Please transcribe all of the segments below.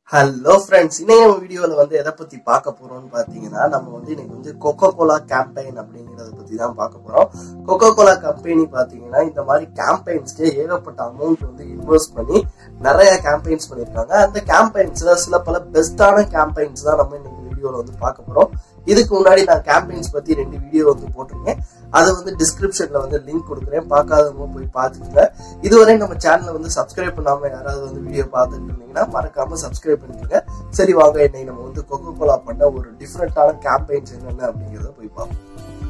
hello friends இன்னைக்கு நம்ம வீடியோல வந்து எதை பத்தி பார்க்க போறோம்னு பாத்தீங்கன்னா நம்ம வந்து இன்னைக்கு வந்து கொக்கோ கோலா கேம்பெயின் அப்படிங்கறத பத்தி தான் பார்க்க போறோம் கொக்கோ கோலா கம்பெனி பாத்தீங்கன்னா இந்த மாதிரி கேம்பெயின்ஸ்க்கு ஏகப்பட்ட அமௌண்ட் வந்து இன்வெஸ்ட் பண்ணி நிறைய கேம்பெயின்ஸ் பண்ணிருக்காங்க அந்த கேம்பெயின்ஸ்ல சில பல பெஸ்டான கேம்பெயின்ஸ் தான் நம்ம இன்னைக்கு வீடியோல வந்து பார்க்க போறோம் இதுக்கு முன்னாடி நான் கேம்பெயின்ஸ் பத்தி ரெண்டு வீடியோ வந்து போட்டிருக்கேன் அதை வந்து டிஸ்கிரிப்ஷன்ல வந்து லிங்க் கொடுக்குறேன் பார்க்காதவங்க போய் பார்த்துக்கோங்க இதுவரை நம்ம சேனலை வந்து சப்ஸ்கிரைப் பண்ணாம யாராவது வந்து வீடியோ பார்த்துட்டு இருந்தீங்கன்னா மறக்காம சப்ஸ்கிரைப் பண்ணிக்கோங்க சரி வாங்க இன்னைக்கு நம்ம வந்து கொக்கோ கோலா பண்ண ஒரு டிஃப்ரெண்டான கேம்பெயின்ஸ் என்னென்ன அப்படிங்கிறத போய் பார்ப்போம்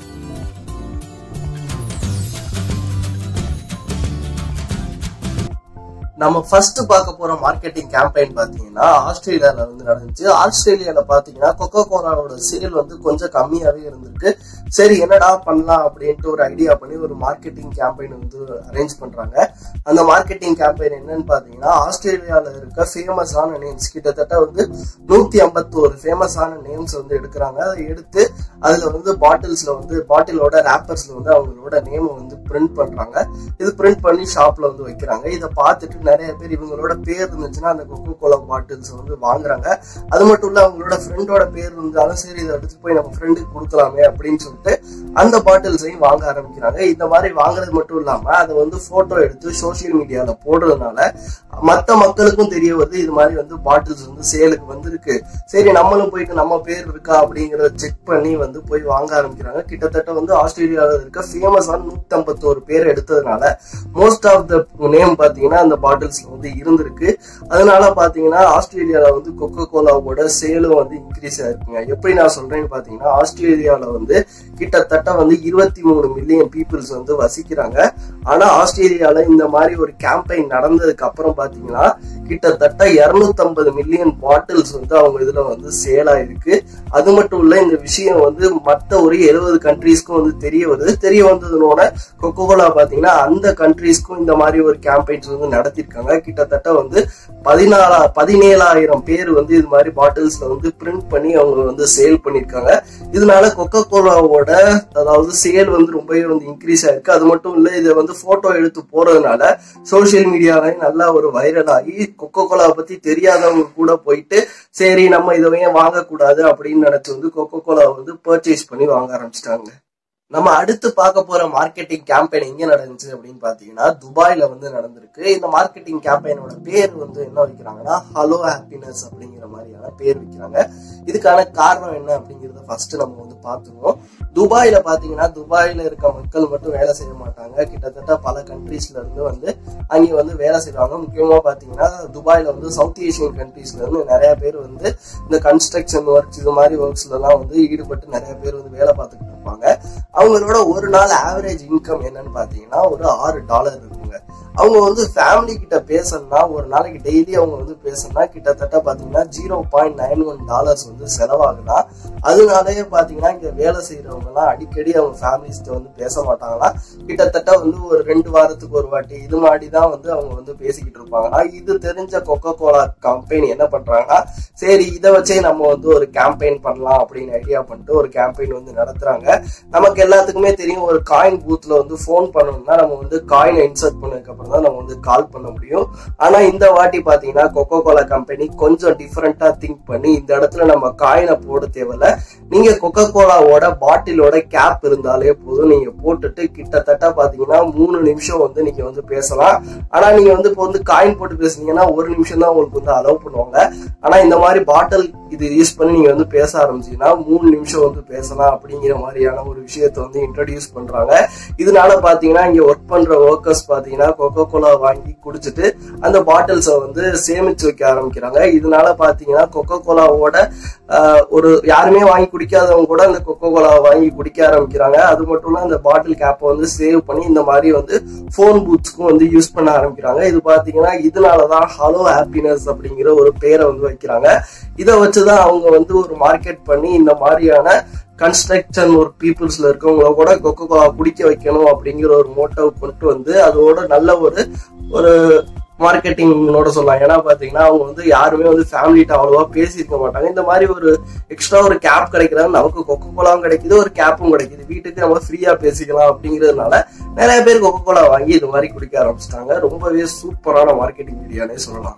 நம்ம ஃபர்ஸ்ட் பார்க்க போற மார்க்கெட்டிங் கேம்பெயின் பாத்தீங்கன்னா ஆஸ்திரேலியால வந்து நடந்துச்சு ஆஸ்திரேலியால பாத்தீங்கன்னா கொக்கோ கோலாவோட சேல் வந்து கொஞ்சம் கம்மியாவே இருந்திருக்கு சரி என்னடா பண்ணலாம் அப்படின்ட்டு ஒரு ஐடியா பண்ணி ஒரு மார்க்கெட்டிங் கேம்பெயின் வந்து அரேஞ்ச் பண்றாங்க அந்த மார்க்கெட்டிங் கேம்பெயின் என்னன்னு பாத்தீங்கன்னா ஆஸ்திரேலியால இருக்க ஃபேமஸான நேம்ஸ் கிட்டத்தட்ட வந்து நூத்தி ஐம்பத்தோரு ஃபேமஸான நேம்ஸ் வந்து எடுக்கிறாங்க அதை எடுத்து அதுல வந்து பாட்டில்ஸ்ல வந்து பாட்டிலோட ரேப்பர்ஸ்ல வந்து அவங்களோட நேம் வந்து பிரிண்ட் பண்றாங்க இது பிரிண்ட் பண்ணி ஷாப்ல வந்து வைக்கிறாங்க இதை பார்த்துட்டு நிறைய பேர் இவங்களோட பேர் இருந்துச்சுன்னா அந்த கொக்கோ கோலா பாட்டில்ஸ் வந்து வாங்குறாங்க அது மட்டும் இல்ல அவங்களோட ஃப்ரெண்டோட பேர் இருந்தாலும் சரி இதை எடுத்து போய் நம்ம ஃப்ரெண்டுக்கு கொடுக்கலாமே அப்படின்னு சொல்லிட்டு அந்த பாட்டில்ஸையும் வாங்க ஆரம்பிக்கிறாங்க இந்த மாதிரி வாங்குறது மட்டும் இல்லாம அதை வந்து போட்டோ எடுத்து சோசியல் மீடியால போடுறதுனால மத்த மக்களுக்கும் தெரிய வருது இது மாதிரி வந்து பாட்டில்ஸ் வந்து சேலுக்கு வந்திருக்கு சரி நம்மளும் போயிட்டு நம்ம பேர் இருக்கா அப்படிங்கறத செக் பண்ணி வந்து போய் வாங்க ஆரம்பிக்கிறாங்க கிட்டத்தட்ட வந்து ஆஸ்திரேலியால இருக்க ஃபேமஸான நூத்தி ஐம்பத்தோரு பேர் எடுத்ததுனால மோஸ்ட் ஆஃப் த நேம் பாத்தீங்கன்னா அந்த பாட்டில்ஸ்ல வந்து இருந்திருக்கு அதனால பாத்தீங்கன்னா ஆஸ்திரேலியால வந்து கொக்கோ கோலாவோட சேலும் வந்து இன்க்ரீஸ் ஆயிருக்குங்க எப்படி நான் சொல்றேன்னு பாத்தீங்கன்னா ஆஸ்திரேலியால வந்து கிட்டத்தட்ட வந்து இருபத்தி மூணு மில்லியன் பீப்புள்ஸ் வந்து வசிக்கிறாங்க ஆனா ஆஸ்திரேலியால இந்த மாதிரி ஒரு கேம்பெயின் நடந்ததுக்கு அப்புறம் பாத்தீங்கன்னா கிட்டத்தட்ட இருநூத்தம்பது மில்லியன் பாட்டில்ஸ் வந்து அவங்க இதுல வந்து சேல் ஆயிருக்கு அது மட்டும் இல்ல இந்த விஷயம் வந்து மத்த ஒரு எழுபது கண்ட்ரீஸ்க்கும் வந்து தெரிய வருது தெரிய வந்ததுனோட கொக்கோ கோலா பாத்தீங்கன்னா அந்த கண்ட்ரீஸ்க்கும் இந்த மாதிரி ஒரு கேம்பெயின்ஸ் வந்து நடத்திருக்காங்க கிட்டத்தட்ட வந்து பதினாலா பதினேழாயிரம் பேர் வந்து இது மாதிரி பாட்டில்ஸ்ல வந்து பிரிண்ட் பண்ணி அவங்க வந்து சேல் பண்ணிருக்காங்க இதனால கொக்கோ கோலாவோட அதாவது சேல் வந்து ரொம்பவே வந்து இன்க்ரீஸ் ஆயிருக்கு அது மட்டும் இல்ல இதை வந்து போட்டோ எடுத்து போறதுனால சோசியல் மீடியால நல்லா ஒரு வைரல் ஆகி கொக்கோ கோலா பத்தி தெரியாதவங்க கூட போயிட்டு சரி நம்ம இதை ஏன் வாங்கக்கூடாது அப்படின்னு நினைச்சு வந்து கொக்கோ கோலா வந்து பர்ச்சேஸ் பண்ணி வாங்க ஆரம்பிச்சிட்டாங்க நம்ம அடுத்து பார்க்க போற மார்க்கெட்டிங் கேம்பெயின் எங்க நடந்துச்சு அப்படின்னு பாத்தீங்கன்னா துபாயில வந்து நடந்திருக்கு இந்த மார்க்கெட்டிங் கேம்பெயினோட பேர் வந்து என்ன வைக்கிறாங்கன்னா ஹலோ ஹாப்பினஸ் அப்படிங்கிற மாதிரியான பேர் வைக்கிறாங்க இதுக்கான காரணம் என்ன அப்படிங்கறத ஃபர்ஸ்ட் நம்ம வந்து பார்த்துருவோம் துபாயில பாத்தீங்கன்னா துபாயில இருக்க மக்கள் மட்டும் வேலை செய்ய மாட்டாங்க கிட்டத்தட்ட பல கண்ட்ரீஸ்ல இருந்து வந்து அங்கே வந்து வேலை செய்வாங்க முக்கியமா பாத்தீங்கன்னா துபாயில வந்து சவுத் ஏசியன் கண்ட்ரீஸ்ல இருந்து நிறைய பேர் வந்து இந்த கன்ஸ்ட்ரக்ஷன் ஒர்க்ஸ் இது மாதிரி ஒர்க்ஸ்ல எல்லாம் வந்து ஈடுபட்டு நிறைய பேர் வந்து வேலை பார்த்துக்கிட்டு இருப்பாங்க அவங்களோட ஒரு நாள் ஆவரேஜ் இன்கம் என்னன்னு பாத்தீங்கன்னா ஒரு ஆறு டாலர் இருக்குங்க அவங்க வந்து ஃபேமிலி கிட்ட பேசணும்னா ஒரு நாளைக்கு டெய்லி அவங்க வந்து பேசணும்னா கிட்டத்தட்ட பாத்தீங்கன்னா zero point nine one dollars வந்து செலவாகுதா அதனாலயே பாத்தீங்கன்னா இங்க வேலை செய்யறவங்க எல்லாம் அடிக்கடி அவங்க ஃபேமிலிஸ்ட வந்து பேச மாட்டாங்களா கிட்டத்தட்ட வந்து ஒரு ரெண்டு வாரத்துக்கு ஒரு வாட்டி இது மாதிரி தான் வந்து அவங்க வந்து பேசிக்கிட்டு இருப்பாங்களா இது தெரிஞ்ச கொக்கோ கோலா கம்பெனி என்ன பண்றாங்கன்னா சரி இதை வச்சே நம்ம வந்து ஒரு கேம்பெயின் பண்ணலாம் அப்படின்னு ஐடியா பண்ணிட்டு ஒரு கேம்பெயின் வந்து நடத்துறாங்க நமக்கு எல்லாத்துக்குமே தெரியும் ஒரு காயின் பூத்ல வந்து போன் பண்ணணும்னா நம்ம வந்து காயினை இன்சர்ட் பண்ணதுக்கு அப்புறம் தான் நம்ம வந்து கால் பண்ண முடியும் ஆனா இந்த வாட்டி பாத்தீங்கன்னா கொக்கோ கோலா கம்பெனி கொஞ்சம் டிஃபரெண்டா திங்க் பண்ணி இந்த இடத்துல நம்ம காயினை போட தேவையில்ல நீங்க கொக்கோ கோலாவோட பாட்டிலோட கேப் இருந்தாலே போதும் நீங்க போட்டுட்டு கிட்டத்தட்ட பாத்தீங்கன்னா மூணு நிமிஷம் வந்து நீங்க வந்து பேசலாம் ஆனா நீங்க வந்து இப்போ வந்து காயின் போட்டு பேசுனீங்கன்னா ஒரு நிமிஷம் தான் உங்களுக்கு வந்து அலோவ் பண்ணுவாங்க ஆனா இந்த மாதிரி பாட்டில் இது யூஸ் பண்ணி நீங்க வந்து பேச ஆரம்பிச்சீங்கன்னா மூணு நிமிஷம் வந்து பேசலாம் அப்படிங்கிற மாதிரியான ஒரு விஷயத்தை வந்து இன்ட்ரடியூஸ் பண்றாங்க இதனால பாத்தீங்கன்னா இங்க ஒர்க் பண்ற ஒர்க்கர்ஸ் பாத்தீங்கன்னா கொக்கோ கோலா வாங்கி குடிச்சிட்டு அந்த பாட்டில்ஸை வந்து சேமிச்சு வைக்க ஆரம்பிக்கிறாங்க இதனால பாத்தீங்கன்னா கொக்கோ கோலாவோட ஒரு யாருமே வாங்கி குடிக்காதவங்க கூட அந்த கொக்கோ கோலா வாங்கி குடிக்க ஆரம்பிக்கிறாங்க அது மட்டும் இல்ல அந்த பாட்டில் கேப்பை வந்து சேவ் பண்ணி இந்த மாதிரி வந்து போன் பூத்ஸ்க்கும் வந்து யூஸ் பண்ண ஆரம்பிக்கிறாங்க இது பாத்தீங்கன்னா இதனாலதான் ஹலோ ஹாப்பினஸ் அப்படிங்கிற ஒரு பேரை வந்து வைக்கிறாங்க இதை வச்சுதான் அவங்க வந்து ஒரு மார்க்கெட் பண்ணி இந்த மாதிரியான கன்ஸ்ட்ரக்ஷன் ஒரு பீப்புள்ஸ்ல இருக்கவங்கள கூட கொக்கோ கோலா குடிக்க வைக்கணும் அப்படிங்கிற ஒரு மோட்டவ் கொண்டு வந்து அதோட நல்ல ஒரு ஒரு மார்க்கெட்டிங்கோட சொல்லலாம் ஏன்னா பாத்தீங்கன்னா அவங்க வந்து யாருமே வந்து ஃபேமிலிட்ட அவ்வளவா பேசியிருக்க மாட்டாங்க இந்த மாதிரி ஒரு எக்ஸ்ட்ரா ஒரு கேப் கிடைக்கிறது நமக்கு கொக்கோ கோலாவும் கிடைக்குது ஒரு கேப்பும் கிடைக்குது வீட்டுக்கு நம்ம ஃப்ரீயா பேசிக்கலாம் அப்படிங்கிறதுனால நிறைய பேர் கொக்கோ கோலா வாங்கி இது மாதிரி குடிக்க ஆரம்பிச்சிட்டாங்க ரொம்பவே சூப்பரான மார்க்கெட்டிங் ஐடியானே சொல்லலாம்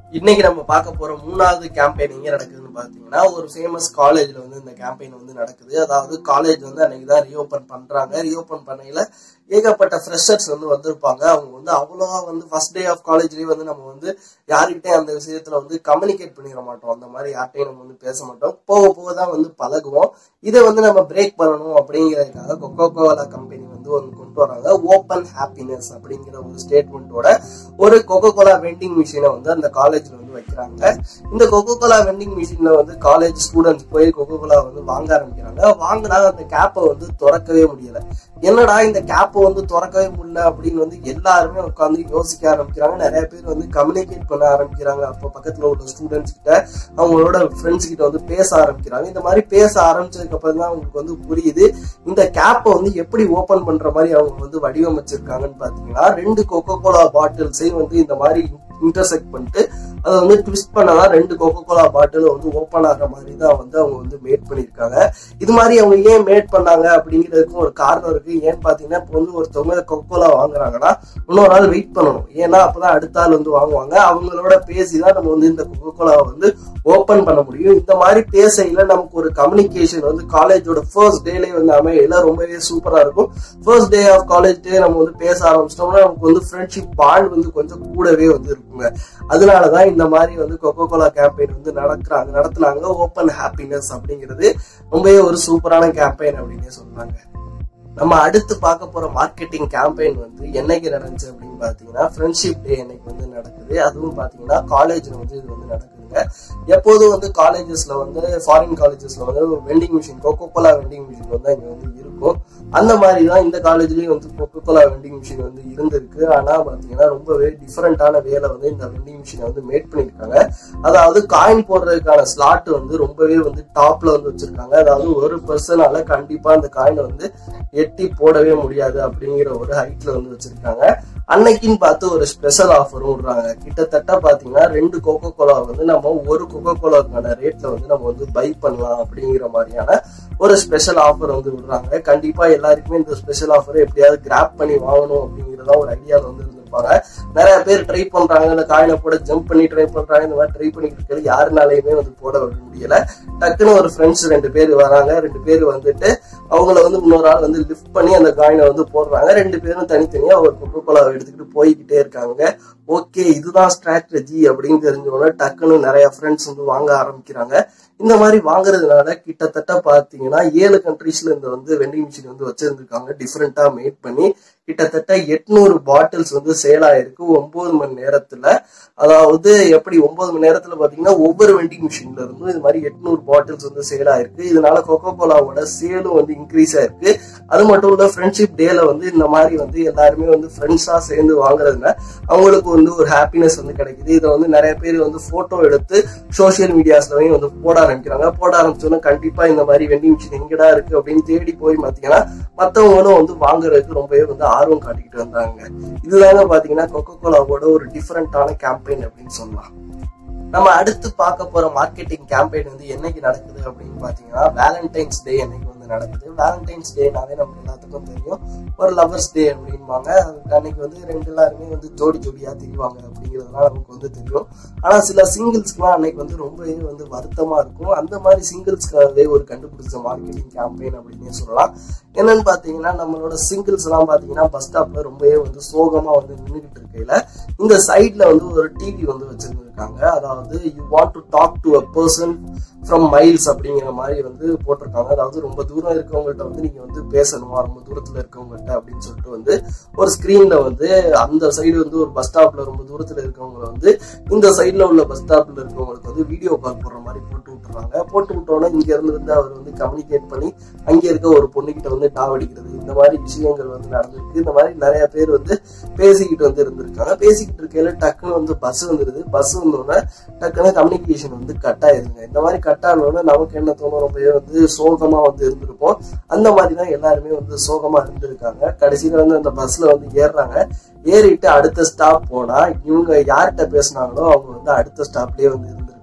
இன்னைக்கு நம்ம பார்க்க போற மூணாவது கேம்பெயின் எங்க நடக்குதுன்னு பாத்தீங்கன்னா ஒரு ஃபேமஸ் காலேஜ்ல வந்து இந்த கேம்பெயின் வந்து நடக்குது அதாவது காலேஜ் வந்து அன்னைக்கு தான் ரீஓபன் பண்றாங்க ரீஓபன் பண்ணையில ஏகப்பட்ட ஃப்ரெஷர்ஸ் வந்து வந்திருப்பாங்க அவங்க வந்து அவ்வளோவா வந்து ஃபர்ஸ்ட் டே ஆஃப் காலேஜ்லயே வந்து நம்ம வந்து யாருக்கிட்டையும் அந்த விஷயத்துல வந்து கம்யூனிகேட் பண்ணிட மாட்டோம் அந்த மாதிரி யார்ட்டையும் நம்ம வந்து பேச மாட்டோம் போக போக தான் வந்து பழகுவோம் இதை வந்து நம்ம பிரேக் பண்ணணும் அப்படிங்கிறதுக்காக கொக்கோ கோலா கம்பெனி வந்து ஒன்று கொண்டு வராங்க ஓப்பன் ஹாப்பினஸ் அப்படிங்கிற ஒரு ஸ்டேட்மெண்ட்டோட ஒரு கொக்கோ கோலா வெண்டிங் மிஷினை வந்து அந்த காலேஜ்ல வந்து வைக்கிறாங்க இந்த கொக்கோ கோலா வெண்டிங் மிஷின்ல வந்து காலேஜ் ஸ்டூடெண்ட்ஸ் போய் கொக்கோ கோலா வந்து வாங்க ஆரம்பிக்கிறாங்க வாங்கினா அந்த கேப்பை வந்து திறக்கவே முடியல என்னடா இந்த கேப்பை வந்து திறக்கவே முடியல அப்படின்னு வந்து எல்லாருமே உட்காந்து யோசிக்க ஆரம்பிக்கிறாங்க நிறைய பேர் வந்து கம்யூனிகேட் பண்ண ஆரம்பிக்கிறாங்க அப்போ பக்கத்துல உள்ள ஸ்டூடெண்ட்ஸ் கிட்ட அவங்களோட ஃப்ரெண்ட்ஸ் கிட்ட வந்து பேச ஆரம்பிக்கிறாங்க இந்த மாதிரி பேச ஆரம்பிச்சதுக்கு அப்புறம் தான் அவங்களுக்கு வந்து புரியுது இந்த கேப்பை வந்து எப்படி ஓபன் பண்ற மாதிரி அவங்க வந்து வடிவமைச்சிருக்காங்கன்னு பாத்தீங்கன்னா ரெண்டு கொக்கோ கோலா பாட்டில்ஸையும் வந்து இந்த மாதிரி இன்டர்செக்ட் பண்ணிட்டு அதை வந்து ட்விஸ்ட் பண்ணதான் ரெண்டு கொக்கோ கோலா பாட்டில் வந்து ஓப்பன் ஆகிற மாதிரி தான் வந்து அவங்க வந்து மேட் பண்ணியிருக்காங்க இது மாதிரி அவங்க ஏன் மேட் பண்ணாங்க அப்படிங்கிறதுக்கும் ஒரு காரணம் இருக்கு ஏன்னு பாத்தீங்கன்னா இப்போ வந்து ஒருத்தவங்க கொக்கோ கோலா வாங்குறாங்கன்னா இன்னொரு நாள் வெயிட் பண்ணணும் ஏன்னா அப்பதான் அடுத்த ஆள் வந்து வாங்குவாங்க அவங்களோட பேசி தான் நம்ம வந்து இந்த கொக்கோ கோலாவை வந்து ஓப்பன் பண்ண முடியும் இந்த மாதிரி பேசையில நமக்கு ஒரு கம்யூனிகேஷன் வந்து காலேஜோட ஃபர்ஸ்ட் டேலே வந்து அமையல ரொம்பவே சூப்பரா இருக்கும் first day of college day நம்ம வந்து பேச ஆரம்பிச்சிட்டோம்னா நமக்கு வந்து ஃப்ரெண்ட்ஷிப் பாண்ட் வந்து கொஞ்சம் கூடவே வந்து இருக்குங்க அதனாலதான் இந்த மாதிரி வந்து கொக்கோ கோலா கேம்பெயின் வந்து நடக்கிறாங்க நடத்துனாங்க ஓப்பன் ஹாப்பினஸ் அப்படிங்கிறது ரொம்பவே ஒரு சூப்பரான கேம்பெயின் அப்படின்னே சொன்னாங்க நம்ம அடுத்து பார்க்க போற மார்க்கெட்டிங் கேம்பெயின் வந்து என்னைக்கு நடந்துச்சு அப்படின்னு பாத்தீங்கன்னா ஃப்ரெண்ட்ஷிப் டே என்னைக்கு வந்து நடக்குது அதுவும் பாத்தீங்கன்னா காலேஜ்ல வந்து இது வந்து நடக்குதுங்க எப்போதும் வந்து காலேஜஸ்ல வந்து ஃபாரின் காலேஜஸ்ல வந்து vending machine Coca Cola vending machine வந்து இங்க வந்து இருக்கும் அந்த மாதிரி தான் இந்த காலேஜ்லயும் வந்து கொக்கோ கோலா வெண்டிங் மிஷின் வந்து இருந்திருக்கு ஆனா பாத்தீங்கன்னா ரொம்பவே டிஃப்ரெண்டான வேலை வந்து இந்த வெண்டிங் மிஷினை வந்து மேட் பண்ணிருக்காங்க அதாவது காயின் போடுறதுக்கான ஸ்லாட் வந்து ரொம்பவே வந்து டாப்ல வந்து வச்சிருக்காங்க அதாவது ஒரு பர்சனால கண்டிப்பா அந்த காயினை வந்து எட்டி போடவே முடியாது அப்படிங்கிற ஒரு ஹைட்ல வந்து வச்சிருக்காங்க அன்னைக்குன்னு பார்த்து ஒரு ஸ்பெஷல் ஆஃபரும் விடுறாங்க கிட்டத்தட்ட பாத்தீங்கன்னா ரெண்டு கொக்கோ கோலா வந்து நம்ம ஒரு கொக்கோ கோலாக்கான ரேட்ல வந்து நம்ம வந்து பை பண்ணலாம் அப்படிங்கிற மாதிரியான ஒரு ஸ்பெஷல் ஆஃபர் வந்து விடுறாங்க கண்டிப்பா எல்லாருக்குமே இந்த ஸ்பெஷல் ஆஃபரை எப்படியாவது கிராப் பண்ணி வாங்கணும் அப்படிங்கிறதா ஒரு ஐடியால வந்து இருந்திருப்பாங்க நிறைய பேர் ட்ரை பண்றாங்க இந்த காயினை போட ஜம்ப் பண்ணி ட்ரை பண்றாங்க இந்த மாதிரி ட்ரை பண்ணிட்டு இருக்கிறது யாருனாலையுமே வந்து போட முடியல டக்குன்னு ஒரு ஃப்ரெண்ட்ஸ் ரெண்டு பேர் வராங்க ரெண்டு பேர் வந்துட்டு அவங்கள வந்து இன்னொரு ஆள் வந்து லிஃப்ட் பண்ணி அந்த காயினை வந்து போடுறாங்க ரெண்டு பேரும் தனித்தனியா ஒரு கொக்கோ கோலாவை எடுத்துக்கிட்டு போய்கிட்டே இருக்காங்க ஓகே இதுதான் ஸ்ட்ராட்டஜி அப்படின்னு தெரிஞ்சவொடனே டக்குன்னு நிறைய ஃப்ரெண்ட்ஸ் வந்து வாங்க ஆரம்பிக்கிறாங்க இந்த மாதிரி வாங்குறதுனால கிட்டத்தட்ட பாத்தீங்கன்னா ஏழு கண்ட்ரீஸ்ல இந்த வந்து வெண்டிங் மிஷின் வந்து வச்சிருந்திருக்காங்க டிஃப்ரெண்டா மேட் பண்ணி கிட்டத்தட்ட எட்நூறு பாட்டில்ஸ் வந்து சேல் ஆயிருக்கு ஒன்பது மணி நேரத்துல அதாவது எப்படி ஒன்பது மணி நேரத்துல பாத்தீங்கன்னா ஒவ்வொரு வெண்டிங் மிஷின்ல இருந்தும் இது மாதிரி எட்நூறு பாட்டில்ஸ் வந்து சேல் ஆயிருக்கு இதனால கொக்கோ கோலாவோட சேலும் வந்து இன்க்ரீஸ் ஆயிருக்கு அது மட்டும் இல்ல ஃப்ரெண்ட்ஷிப் டேல வந்து இந்த மாதிரி வந்து எல்லாருமே வந்து ஃப்ரெண்ட்ஸா சேர்ந்து வாங்குறதுனால அவங்களுக்கு வந்து ஒரு ஹாப்பினஸ் வந்து கிடைக்குது இதை வந்து நிறைய பேர் வந்து போட்டோ எடுத்து சோசியல் மீடியாஸ்லயும் வந்து போட ஆரம்பிக்கிறாங்க போட ஆரம்பிச்சோன்னா கண்டிப்பா இந்த மாதிரி வெண்டிங் மிஷின் எங்கடா இருக்கு அப்படின்னு தேடி போய் பாத்தீங்கன்னா மத்தவங்களும் வந்து வாங்குறதுக்கு ரொம்பவே வந்து ஆர்வம் காட்டிக்கிட்டு வந்தாங்க இதுதாங்க பாத்தீங்கன்னா கொக்கோ கோலாவோட ஒரு டிஃப்ரெண்டான கேம்பெயின் அப்படின்னு சொல்லலாம் நம்ம அடுத்து பார்க்க போற மார்க்கெட்டிங் கேம்பெயின் வந்து என்னைக்கு நடக்குது அப்படின்னு பாத்தீங்கன்னா வேலண்டைன்ஸ் டே என்னைக்கு வந்து நடக்குது வேலண்டைன்ஸ் டேனாவே நமக்கு எல்லாத்துக்கும் தெரியும் ஒரு லவர்ஸ் டே அப்படின்பாங்க அன்னைக்கு வந்து ரெண்டு எல்லாருமே வந்து ஜோடி ஜோடியா தெரிவாங்க அப்படிங்கிறதுலாம் நமக்கு வந்து தெரியும் ஆனா சில சிங்கிள்ஸ்க்குலாம் அன்னைக்கு வந்து ரொம்பவே வந்து வருத்தமா இருக்கும் அந்த மாதிரி சிங்கிள்ஸ்க்காகவே ஒரு கண்டுபிடிச்ச மார்க்கெட்டிங் கேம்பெயின் அப்படின்னே சொல்லலாம் என்னன்னு பாத்தீங்கன்னா நம்மளோட சிங்கிள்ஸ் எல்லாம் பாத்தீங்கன்னா பஸ் ஸ்டாப்ல ரொம்பவே வந்து சோகமா வந்து நின்றுகிட்டு இருக்கையில இந்த சைட்ல வந்து ஒரு டிவி வந்து வச்சிருந்திருக்காங்க அதாவது you want to talk to a person from miles அப்படிங்கிற மாதிரி வந்து போட்டிருக்காங்க அதாவது ரொம்ப தூரம் இருக்கவங்கள்ட்ட வந்து நீங்க வந்து பேசணுமா ரொம்ப தூரத்துல இருக்கவங்கள்ட்ட அப்படின்னு சொல்லிட்டு வந்து ஒரு ஸ்கிரீன்ல வந்து அந்த சைடு வந்து ஒரு பஸ் ஸ்டாப்ல ரொம்ப தூரத்துல இருக்கவங்க வந்து இந்த சைட்ல உள்ள பஸ் ஸ்டாப்ல இருக்கவங்களுக்கு வந்து வீடியோ கால் போடுற மாதிரி போட்டு விட்டுறாங்க போட்டு விட்டோன்னே இங்க இருந்து வந்து அவர் வந்து கம்யூனிகேட் பண்ணி அங்க இருக்க ஒரு பொண்ணுகிட்ட வந்து டாவடிக்கிறது இந்த மாதிரி விஷயங்கள் வந்து நடந்திருக்கு இந்த மாதிரி நிறைய பேர் வந்து பேசிக்கிட்டு வந்து இருந்திருக்காங்க பேசிக்கிட்டு இருக்கையில டக்குன்னு வந்து பஸ் வந்துருது பஸ் வந்தோடனே டக்குன்னு கம்யூனிகேஷன் வந்து கட் ஆயிருங்க இந்த மாதிரி கட் ஆனோடனே நமக்கு என்ன தோணும் ரொம்பவே வந்து சோகமா வந்து இருந்திருப்போம் அந்த மாதிரி தான் எல்லாருமே வந்து சோகமா இருந்திருக்காங்க கடைசியில வந்து அந்த பஸ்ல வந்து ஏறுறாங்க ஏறிட்டு அடுத்த ஸ்டாப் போனா இவங்க யார்கிட்ட பேசினாங்களோ அவங்க வந்து அடுத்த ஸ்டாப்லயே வந்து இருந்திருக்காங்க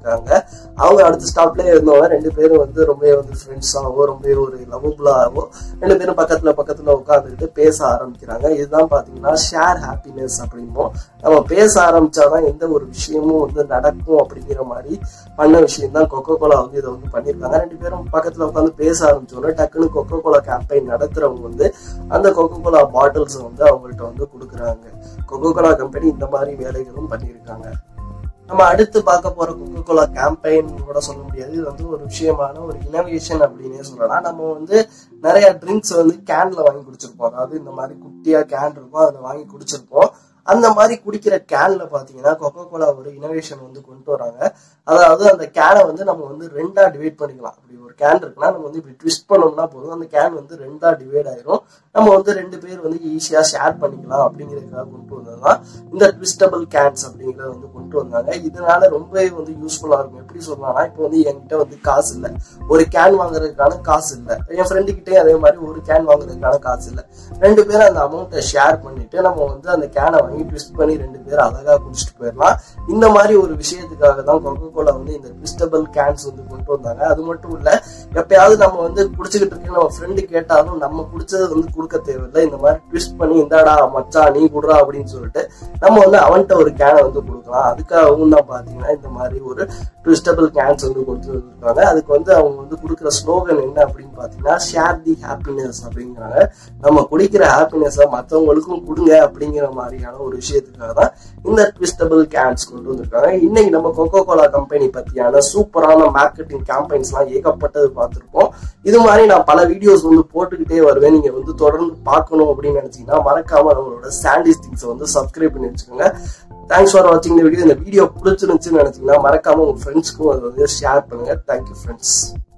இருக்காங்க அவங்க அடுத்த ஸ்டாப்லயே இருந்தவங்க ரெண்டு பேரும் வந்து ரொம்ப வந்து ஃப்ரெண்ட்ஸாவோ ரொம்ப ஒரு லவபுளாவோ ரெண்டு பேரும் பக்கத்துல பக்கத்துல உட்காந்துக்கிட்டு பேச ஆரம்பிக்கிறாங்க இதுதான் பாத்தீங்கன்னா ஷேர் ஹாப்பினஸ் அப்படிம்போம் நம்ம பேச ஆரம்பிச்சாதான் எந்த ஒரு விஷயமும் வந்து நடக்கும் அப்படிங்கிற மாதிரி பண்ண விஷயம் தான் கொக்கோ கோலா வந்து இதை வந்து பண்ணியிருக்காங்க ரெண்டு பேரும் பக்கத்துல உட்காந்து பேச ஆரம்பிச்சோன்னா டக்குன்னு கொக்கோ கோலா கேம்பெயின் நடத்துறவங்க வந்து அந்த கொக்கோ கோலா பாட்டில்ஸ் வந்து அவங்கள்ட்ட வந்து கொடுக்குறாங்க கொக்கோ கோலா கம்பெனி இந்த மாதிரி வேலைகளும் பண்ணியிருக்காங்க நம்ம அடுத்து பார்க்க போற கொக்கோ கோலா கேம்பெயின் கூட சொல்ல முடியாது இது வந்து ஒரு விஷயமான ஒரு இனோவேஷன் அப்படின்னே சொல்லலாம் நம்ம வந்து நிறைய ட்ரிங்க்ஸ் வந்து கேன்ல வாங்கி குடிச்சிருப்போம் அதாவது இந்த மாதிரி குட்டியா கேன் இருக்கும் அதில் வாங்கி குடிச்சிருப்போம் அந்த மாதிரி குடிக்கிற கேன்ல பாத்தீங்கன்னா கொக்கோ கோலா ஒரு இனோவேஷன் வந்து கொண்டு வராங்க அதாவது அந்த கேனை வந்து நம்ம வந்து ரெண்டா டிவைட் பண்ணிக்கலாம் அப்படி ஒரு கேன் இருக்குன்னா நம்ம வந்து இப்படி ட்விஸ்ட் பண்ணோம்னா போதும் அந்த கேன் வந்து ரெண்டா டிவைட் ஆயிரும் நம்ம வந்து ரெண்டு பேர் வந்து ஈஸியா ஷேர் பண்ணிக்கலாம் அப்படிங்கிறதுக்காக கொண்டு வந்ததுதான் இந்த ட்விஸ்டபிள் கேன்ஸ் அப்படிங்கறத வந்து கொண்டு வந்தாங்க இதனால ரொம்பவே வந்து யூஸ்ஃபுல்லா இருக்கும் எப்படி சொல்லலாம்னா இப்போ வந்து என்கிட்ட வந்து காசு இல்லை ஒரு கேன் வாங்குறதுக்கான காசு இல்லை என் ஃப்ரெண்டு கிட்டே அதே மாதிரி ஒரு கேன் வாங்குறதுக்கான காசு இல்லை ரெண்டு பேரும் அந்த அமௌண்ட்டை ஷேர் பண்ணிட்டு நம்ம வந்து அந்த கேனை வாங்கி ட்விஸ்ட் பண்ணி ரெண்டு பேரும் அழகா குடிச்சிட்டு போயிடலாம் இந்த மாதிரி ஒரு விஷயத்துக்காக தான் கொக்கோ கோலா வந்து இந்த ட்விஸ்டபிள் கேன்ஸ் வந்து கொண்டு வந்தாங்க அது மட்டும் இல்ல எப்பயாவது நம்ம வந்து குடிச்சுக்கிட்டு இருக்க நம்ம ஃப்ரெண்டு கேட்டாலும் நம்ம குடிச்சது வந்து கொடுக்க தேவையில்லை இந்த மாதிரி ட்விஸ்ட் பண்ணி இந்தாடா மச்சா நீ குடுறா அப்படின்னு சொல்லிட்டு நம்ம வந்து அவன்கிட்ட ஒரு கேனை வந்து கொடுக்கலாம் அதுக்காகவும் தான் பாத்தீங்கன்னா இந்த மாதிரி ஒரு ட்விஸ்டபிள் கேன்ஸ் வந்து கொடுத்து வந்திருக்காங்க அதுக்கு வந்து அவங்க வந்து கொடுக்குற ஸ்லோகன் என்ன அப்படின்னு பாத்தீங்கன்னா ஷேர் தி ஹாப்பினஸ் அப்படிங்கிறாங்க நம்ம குடிக்கிற ஹாப்பினஸை மற்றவங்களுக்கும் கொடுங்க அப்படிங்கிற மாதிரியான ஒரு விஷயத்துக்காக தான் இந்த ட்விஸ்டபிள் கேன்ஸ் கொண்டு வந்திருக்காங்க இன்னைக்கு நம்ம கொக்கோ கோலா கம்பெனி பத்தியான சூப்பரான மார்க்கெட்டிங் கேம்பெயின்ஸ்லாம் ஏகப்பட்டது பார்த்துருப்போம் இது மாதிரி நான் பல வீடியோஸ் வந்து போட்டுக்கிட்டே வருவேன் நீங்க வந்து தொடர்ந்து பார்க்கணும் அப்படின்னு நினைச்சீங்கன்னா மறக்காம நம்மளோட சாண்டிஸ் திங்ஸை வந்து சப்ஸ்கிரைப் பண்ணி வச்சுக்கோங்க தேங்க்ஸ் ஃபார் வாட்சிங் இந்த வீடியோ இந்த வீடியோ பிடிச்சிருந்துச்சுன்னு நினைச்சீங்கன்னா மறக்காம உங்க ஃப்ரெண்ட்ஸ்க்கும் அதை வந்து ஷேர் பண்ணுங்க தேங்க்யூ ஃப்ரெண்ட்ஸ்